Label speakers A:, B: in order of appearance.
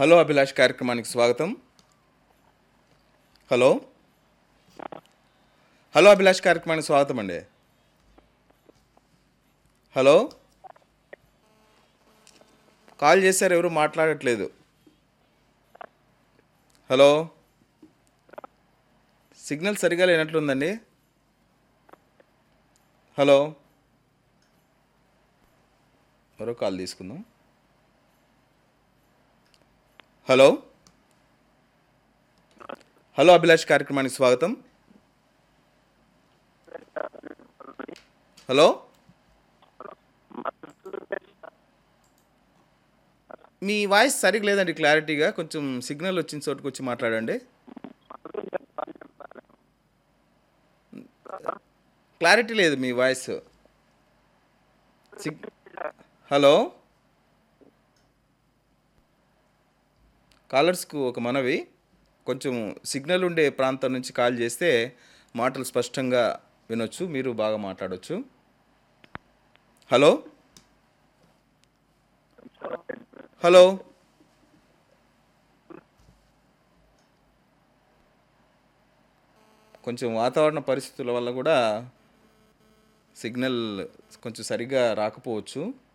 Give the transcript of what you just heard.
A: hello Abhilash కార్యక్రమానికి స్వాగతం hello hello Abhilash కార్యక్రమానికి స్వాగతం అండి హలో కాల్ చేశారు ఎవరు మాట్లాడట్లేదు హలో సిగ్నల్ సరిగా లేనట్లుందండి హలో మరో కాల్ తీసుకుందాం హలో హలో అభిలాష్ కార్యక్రమానికి స్వాగతం హలో మీ వాయిస్ సరిగ్గా లేదండి క్లారిటీగా కొంచెం సిగ్నల్ వచ్చిన చోటుకు వచ్చి మాట్లాడండి క్లారిటీ లేదు మీ వాయిస్ సిగ్ హలో కాలర్స్కు ఒక మనవి కొంచెం సిగ్నల్ ఉండే ప్రాంతం నుంచి కాల్ చేస్తే మాటలు స్పష్టంగా వినొచ్చు మీరు బాగా మాట్లాడొచ్చు హలో హలో కొంచెం వాతావరణ పరిస్థితుల వల్ల కూడా సిగ్నల్ కొంచెం సరిగ్గా రాకపోవచ్చు